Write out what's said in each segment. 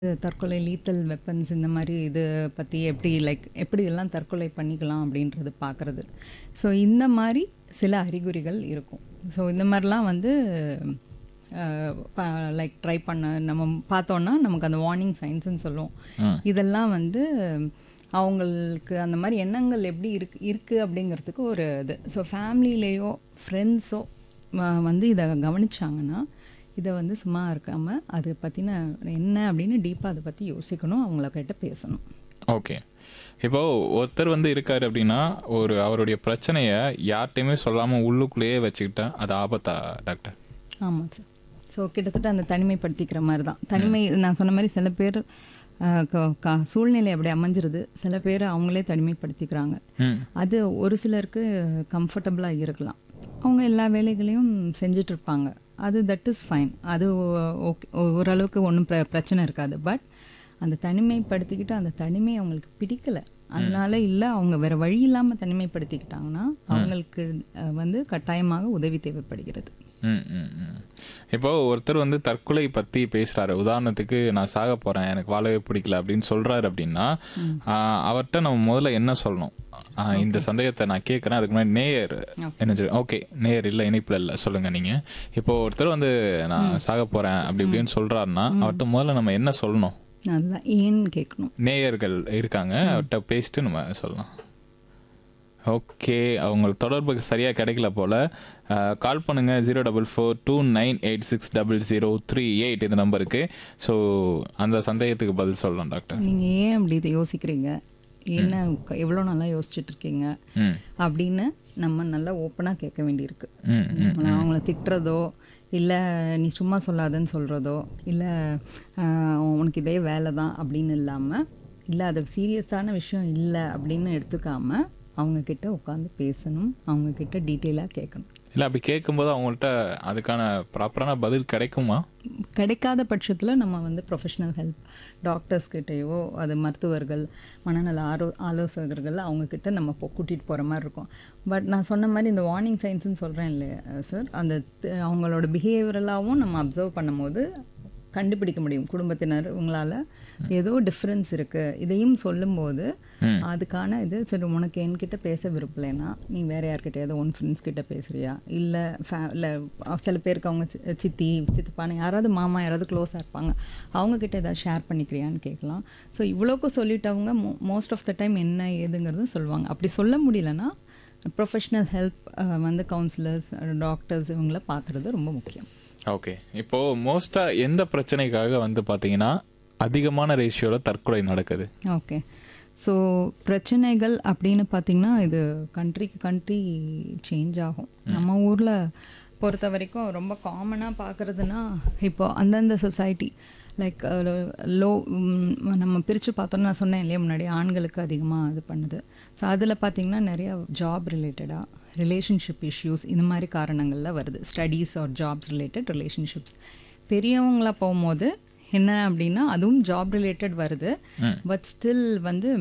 தற்கொலை lethal weapons இந்த மாதிரி இது பற்றி எப்படி லைக் எப்படி எல்லாம் தற்கொலை பண்ணிக்கலாம் அப்படின்றது பார்க்குறது ஸோ இந்த மாதிரி சில அறிகுறிகள் இருக்கும் ஸோ இந்த மாதிரிலாம் வந்து லைக் ட்ரை பண்ண நம்ம பார்த்தோன்னா நமக்கு அந்த வார்னிங் சைன்ஸ்னு சொல்லுவோம் ம். இதெல்லாம் வந்து அவங்களுக்கு அந்த மாதிரி எண்ணங்கள் எப்படி இருக்கு இருக்குது அப்படிங்கிறதுக்கு ஒரு இது ஸோ ஃபேமிலிலேயோ ஃப்ரெண்ட்ஸோ வந்து இதை கவனிச்சாங்கன்னா இதை வந்து சும்மா இருக்காமல் அதை பற்றின என்ன அப்படின்னு டீப்பாக அதை பற்றி யோசிக்கணும் அவங்கள கிட்ட பேசணும் ஓகே இப்போ ஒருத்தர் வந்து இருக்காரு அப்படின்னா ஒரு அவருடைய பிரச்சனையை யார்கிட்டையுமே சொல்லாமல் உள்ளுக்குள்ளேயே வச்சுக்கிட்டா அது ஆபத்தா டாக்டர் ஆமாம் சார் ஸோ கிட்டத்தட்ட அந்த தனிமைப்படுத்திக்கிற மாதிரி தான் தனிமை நான் சொன்ன மாதிரி சில பேர் அஹ், க- க- சூழ்நிலை அப்படி அமைஞ்சிருது சில பேர் அவங்களே தனிமைப்படுத்திக்கிறாங்க ம் அது ஒரு சிலருக்கு கம்ஃபர்டபுளாக இருக்கலாம் அவங்க எல்லா வேலைகளையும் செஞ்சுட்டு இருப்பாங்க அது தட் இஸ் ஃபைன் அது ஓகே ஓரளவுக்கு ஒன்றும் பிர பிரச்சனை இருக்காது பட் அந்த தனிமைப்படுத்திக்கிட்டு அந்த தனிமை அவங்களுக்கு பிடிக்கல அதனால இல்லை அவங்க வேற வழி இல்லாமல் தனிமைப்படுத்திக்கிட்டாங்கன்னா அவங்களுக்கு அஹ், வந்து கட்டாயமாக உதவி தேவைப்படுகிறது ம், ம், ம். இப்போ ஒருத்தர் வந்து தற்கொலை பத்தி பேசுறாரு உதாரணத்துக்கு நான் சாக போறேன் எனக்கு வாழவே பிடிக்கல அப்படின்னு சொல்றாரு அப்படின்னா ஆஹ், அவர்ட்ட நம்ம முதல்ல என்ன சொல்லணும் ஆஹ், இந்த சந்தேகத்தை நான் கேட்கறேன் அதுக்கு முன்னாடி நேயர் என்ன ஓகே நேயர் இல்ல இணைப்புல இல்ல சொல்லுங்க நீங்க இப்போ ஒருத்தர் வந்து நான் சாக போறேன் அப்படி இப்படின்னு சொல்றாருன்னா அவர்ட்ட முதல்ல நம்ம என்ன சொல்லணும் அதுதான் ஏன்னு கேட்கணும் நேயர்கள் இருக்காங்க அவர்கிட்ட பேசிட்டு நம்ம சொல்லலாம் ஓகே அவங்க தொடர்புக்கு சரியாக கிடைக்கல போல் கால் பண்ணுங்க zero double four two nine eight six double zero three eight இந்த நம்பருக்கு ஸோ அந்த சந்தேகத்துக்கு பதில் சொல்லலாம் டாக்டர் நீங்கள் ஏன் அப்படி இதை யோசிக்கிறீங்க என்ன எவ்வளோ நல்லா யோசிச்சுட்டு இருக்கீங்க ம் அப்படின்னு நம்ம நல்லா ஓப்பனாக கேட்க வேண்டியிருக்கு ம் ம் நம்மள அவங்கள திட்டுறதோ இல்லை நீ சும்மா சொல்லாதன்னு சொல்கிறதோ இல்லை உனக்கு இதே வேலை தான் அப்படின்னு இல்லாமல் இல்லை அது சீரியஸான விஷயம் இல்லை அப்படின்னு எடுத்துக்காம அவங்க கிட்ட உட்காந்து பேசணும் அவங்க கிட்ட டீட்டெயிலாக கேட்கணும் இல்லை அப்படி கேட்கும்போது அவங்கள்ட்ட அதுக்கான ப்ராப்பரான பதில் கிடைக்குமா கிடைக்காத பட்சத்தில் நம்ம வந்து ப்ரொஃபஷனல் ஹெல்ப் டாக்டர்ஸ் கிட்டேயோ அது மருத்துவர்கள் மனநல ஆரோ ஆலோசகர்கள் அவங்கக்கிட்ட நம்ம இப்போ கூட்டிகிட்டு போகிற மாதிரி இருக்கும் பட் நான் சொன்ன மாதிரி இந்த வார்னிங் சைன்ஸ்னு சொல்கிறேன் இல்லையா சார் அந்த த- அவங்களோட பிஹேவியரலாகவும் நம்ம அப்சர்வ் பண்ணும்போது கண்டுபிடிக்க முடியும் குடும்பத்தினர் உங்களால் ஏதோ டிஃப்ரென்ஸ் இருக்குது இதையும் சொல்லும்போது ம். அதுக்கான இது சரி உனக்கு என்கிட்ட பேச விருப்பலைன்னா நீ வேற யார்கிட்டயாவது உன் ஃப்ரெண்ட்ஸ் கிட்ட பேசுறியா இல்லை ஃபே இல்லை சில பேருக்கு அவங்க சி- சித்தி சித்தப்பான யாராவது மாமா யாராவது க்ளோஸாக இருப்பாங்க அவங்க கிட்ட ஏதாவது ஷேர் பண்ணிக்கிறியான்னு கேட்கலாம் ஸோ இவ்வளோக்கும் சொல்லிட்டவங்க மோஸ்ட் ஆஃப் த டைம் என்ன ஏதுங்கிறது சொல்லுவாங்க அப்படி சொல்ல முடியலன்னா ப்ரொஃபஷ்னல் ஹெல்ப் வந்து கவுன்சிலர்ஸ் டாக்டர்ஸ் இவங்கள பார்க்குறது ரொம்ப முக்கியம் ஓகே இப்போ மோஸ்ட்டாக எந்த பிரச்சனைக்காக வந்து பார்த்தீங்கன்னா அதிகமான ரேஷியோவில் தற்கொலை நடக்குது ஓகே ஸோ பிரச்சனைகள் அப்படின்னு பார்த்தீங்கன்னா இது கண்ட்ரிக்கு கண்ட்ரி சேஞ்ச் ஆகும் நம்ம ஊரில் பொறுத்த வரைக்கும் ரொம்ப காமனாக பார்க்குறதுனா இப்போ அந்தந்த சொசைட்டி லைக் லோ நம்ம பிரித்து பார்த்தோம்னா நான் சொன்னேன் இல்லையா முன்னாடி ஆண்களுக்கு அதிகமாக இது பண்ணுது ஸோ அதில் பார்த்தீங்கன்னா நிறைய ஜாப் ரிலேட்டடாக ரிலேஷன்ஷிப் இஷ்யூஸ் இந்த மாதிரி காரணங்களில் வருது studies or jobs related relationships பெரியவங்களா போகும்போது என்ன அப்படின்னா அதுவும் ஜாப் ரிலேட்டட் வருது பட் ஸ்டில் வந்து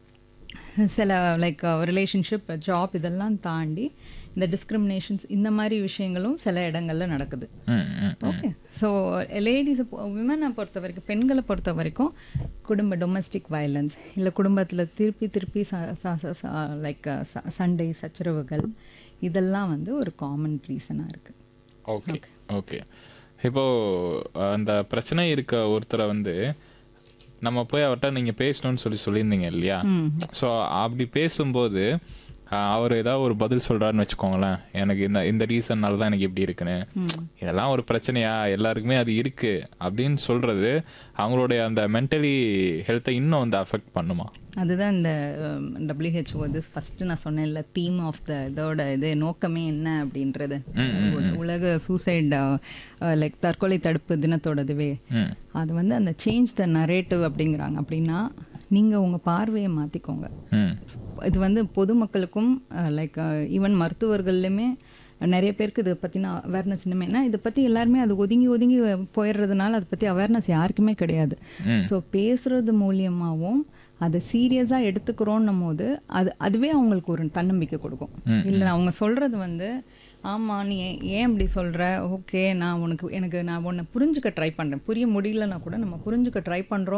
சில லைக் ரிலேஷன்ஷிப் ஜாப் இதெல்லாம் தாண்டி இந்த டிஸ்கிரிமினேஷன்ஸ் இந்த மாதிரி விஷயங்களும் சில இடங்கள்ல நடக்குது ம் ம் ஓகே ஸோ லேடிஸை விமனை பொறுத்த வரைக்கும் பெண்களை பொறுத்த வரைக்கும் குடும்ப டொமஸ்டிக் வயலன்ஸ் இல்லை குடும்பத்தில் திருப்பி திருப்பி லைக் சண்டை சச்சரவுகள் இதெல்லாம் வந்து ஒரு காமன் ரீசனாக இருக்குது ஓகே ஓகே இப்போ அந்த பிரச்சனை இருக்க ஒருத்தரை வந்து நம்ம போய் அவர்கிட்ட நீங்க பேசணும்னு சொல்லி சொல்லியிருந்தீங்க இல்லையா ஸோ அப்படி பேசும்போது ஆஹ், அவர் ஏதாவது ஒரு பதில் சொல்றாருன்னு வச்சுக்கோங்களேன் எனக்கு இந்த இந்த ரீசன்னால தான் எனக்கு இப்படி இருக்குன்னு இதெல்லாம் ஒரு பிரச்சனையா எல்லாருக்குமே அது இருக்கு அப்படின்னு சொல்றது அவங்களுடைய அந்த மென்டலி ஹெல்த்தை இன்னும் வந்து அஃபெக்ட் பண்ணுமா அதுதான் இந்த டபிள்யூஹெச்ஓ இது ஃபஸ்ட்டு நான் சொன்னேன்ல தீம் ஆஃப் த இதோட இது நோக்கமே என்ன அப்படின்றது உ- உலக சூசைட் லைக் தற்கொலை தடுப்பு தினத்தோட இதுவே ம் அது வந்து அந்த சேஞ்ச் த நரேட்டிவ் அப்படிங்கிறாங்க அப்படின்னா நீங்கள் உங்கள் பார்வையை மாற்றிக்கோங்க ம் இது வந்து பொதுமக்களுக்கும் லைக் ஈவன் மருத்துவர்கள்லையுமே நிறைய பேருக்கு இதை பற்றின அவேர்னஸ் இன்னுமே ஏன்னா இதை பற்றி எல்லாருமே அது ஒதுங்கி ஒதுங்கி போயிடுறதுனால அதை பற்றி அவேர்னஸ் யாருக்குமே கிடையாது ஸோ பேசுறது மூலியமாகவும் அதை சீரியஸாக எடுத்துக்கிறோன்னும் போது அது அதுவே அவங்களுக்கு ஒரு தன்னம்பிக்கை கொடுக்கும் இல்லை அவங்க சொல்கிறது வந்து ஆமாம் நீ ஏன் ஏன் இப்படி சொல்கிற ஓகே நான் உனக்கு எனக்கு நான் உன்னை புரிஞ்சுக்க ட்ரை பண்ணுறேன் புரிய முடியலன்னா கூட நம்ம புரிஞ்சுக்க ட்ரை பண்ணுறோம்